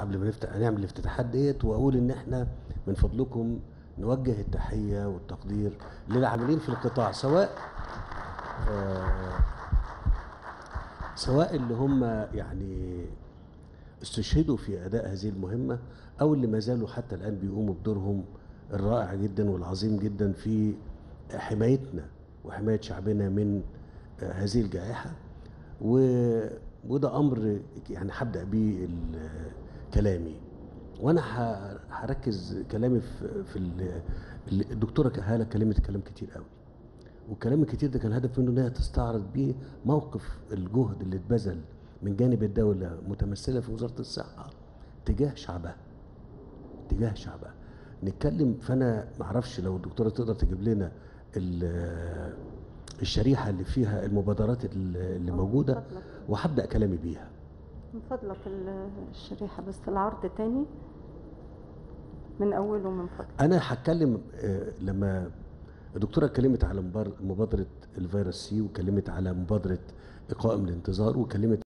قبل ما نفتح نعمل الافتتاحات ديت واقول ان احنا من فضلكم نوجه التحيه والتقدير للعاملين في القطاع سواء آه، سواء اللي هم يعني استشهدوا في اداء هذه المهمه او اللي ما زالوا حتى الان بيقوموا بدورهم الرائع جدا والعظيم جدا في حمايتنا وحمايه شعبنا من آه، هذه الجائحه و- وده امر يعني هبدا بيه ال- كلامي وانا ه- هركز كلامي في في ال- ال- الدكتوره هاله كلمت كلام كتير قوي والكلام الكتير ده كان الهدف منه انها تستعرض بيه موقف الجهد اللي اتبذل من جانب الدوله متمثله في وزاره الصحه تجاه شعبها تجاه شعبها نتكلم فانا ما اعرفش لو الدكتوره تقدر تجيب لنا ال- الشريحه اللي فيها المبادرات اللي اللي موجوده فضلك. وهبدا كلامي بيها من فضلك ال- الشريحة بس العرض تاني من أوله من فضلك انا هتكلم آه، لما الدكتوره اتكلمت على مبار- مبادره الفيروس سي وكلمت على مبادره قائم الانتظار وكلمت